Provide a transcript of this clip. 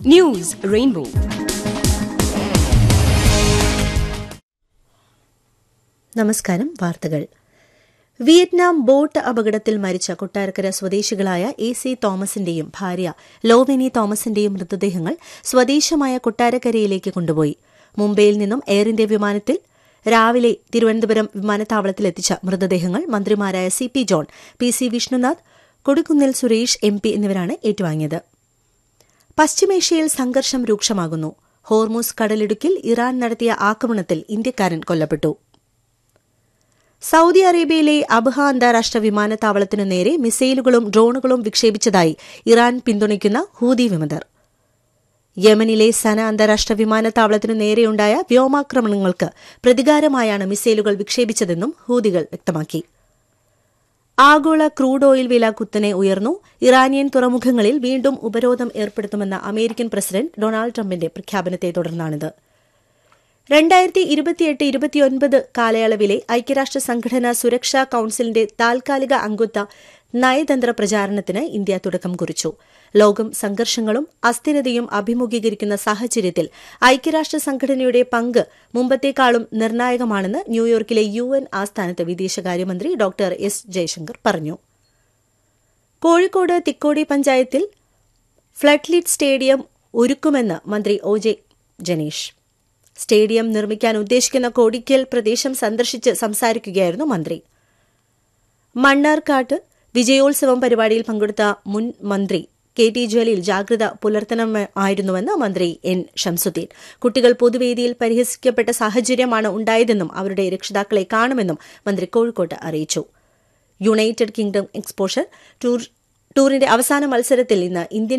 news rainbow നമസ്കാരം വാർത്തകൾ Vietnam boat അപകടത്തിൽ മരിച്ച കൊട്ടാരക്കര സ്വദേശികളായ എ സി തോമസിന്റെയും ഭാര്യ ലോവിനി തോമസിന്റെയും മൃതദേഹങ്ങൾ സ്വദേശമായ കൊട്ടാരക്കരയിലേക്ക് കൊണ്ടുപോയി മുംബൈയിൽ നിന്നും എയർ ഇന്ത്യ വിമാനത്തിൽ രാവിലെ തിരുവനന്തപുരം വിമാനത്താവളത്തിലെത്തിച്ച മൃതദേഹങ്ങൾ മന്ത്രിമാരായ C P John P C Vishnunath Kodikunnil Suresh M P എന്നിവരാണ് ഏറ്റുവാങ്ങിയത് പശ്ചിമേഷ്യയിൽ സംഘർഷം രൂക്ഷമാകുന്നു ഹോർമൂസ് കടലിടുക്കിൽ ഇറാൻ നടത്തിയ ആക്രമണത്തിൽ ഇന്ത്യക്കാരൻ കൊല്ലപ്പെട്ടു സൌദി അറേബ്യയിലെ അബ്ഹ അന്താരാഷ്ട്ര വിമാനത്താവളത്തിനു നേരെ മിസൈലുകളും ഡ്രോണുകളും വിക്ഷേപിച്ചതായി ഇറാൻ പിന്തുണയ്ക്കുന്ന ഹൂതി വിമതർ യമനിലെ സന അന്താരാഷ്ട്ര വിമാനത്താവളത്തിനു നേരെയുണ്ടായ വ്യോമാക്രമണങ്ങൾക്ക് പ്രതികാരമായാണ് മിസൈലുകൾ വിക്ഷേപിച്ചതെന്നും ഹൂതികൾ വ്യക്തമാക്കി ആഗോള ക്രൂഡ് ഓയിൽ വില കുത്തനെ ഉയർന്നു ഇറാനിയൻ തുറമുഖങ്ങളിൽ വീണ്ടും ഉപരോധം ഏർപ്പെടുത്തുമെന്ന അമേരിക്കൻ പ്രസിഡന്റ് ഡൊണാൾഡ് ട്രംപിന്റെ പ്രഖ്യാപനത്തെ തുടർന്നാണിത് രണ്ടായിരത്തി ഇരുപത്തിയെട്ട് ഇരുപത്തിയൊൻപത് കാലയളവിലെ ഐക്യരാഷ്ട്ര സംഘടനാ സുരക്ഷാ കൌൺസിലിന്റെ താൽക്കാലിക അംഗത്വ നയതന്ത്ര പ്രചാരണത്തിന് ഇന്ത്യ തുടക്കം കുറിച്ചു ലോകം സംഘർഷങ്ങളും അസ്ഥിരതയും അഭിമുഖീകരിക്കുന്ന സാഹചര്യത്തിൽ ഐക്യരാഷ്ട്ര സംഘടനയുടെ പങ്ക് മുമ്പത്തേക്കാളും നിർണായകമാണെന്ന് ന്യൂയോർക്കിലെ യു എൻ ആസ്ഥാനത്ത് വിദേശകാര്യമന്ത്രി ഡോക്ടർ എസ് ജയശങ്കർ പറഞ്ഞു കോഴിക്കോട് തിക്കോടി പഞ്ചായത്തിൽ ഫ്ലഡ്ലിറ്റ് സ്റ്റേഡിയം ഒരുക്കുമെന്ന് മന്ത്രി ഒ ജെ ജനീഷ് സ്റ്റേഡിയം നിർമ്മിക്കാൻ ഉദ്ദേശിക്കുന്ന കോടിക്കൽ പ്രദേശം സന്ദർശിച്ച് സംസാരിക്കുകയായിരുന്നു മന്ത്രി മണ്ണാർക്കാട്ട് വിജയോത്സവം പരിപാടിയിൽ പങ്കെടുത്ത മുൻ മന്ത്രി കെ ടി ജലീൽ ജാഗ്രത പുലർത്തണമായിരുന്നുവെന്ന് മന്ത്രി എൻ ഷംസുദ്ദീൻ കുട്ടികൾ പൊതുവേദിയിൽ പരിഹസിക്കപ്പെട്ട സാഹചര്യമാണ് ഉണ്ടായതെന്നും അവരുടെ രക്ഷിതാക്കളെ കാണുമെന്നും മന്ത്രി കോഴിക്കോട്ട് അറിയിച്ചു യുണൈറ്റഡ് കിങ്ഡം എക്സ്പോഷർ ടൂറിന്റെ അവസാന മത്സരത്തിൽ ഇന്ന് ഇന്ത്യൻ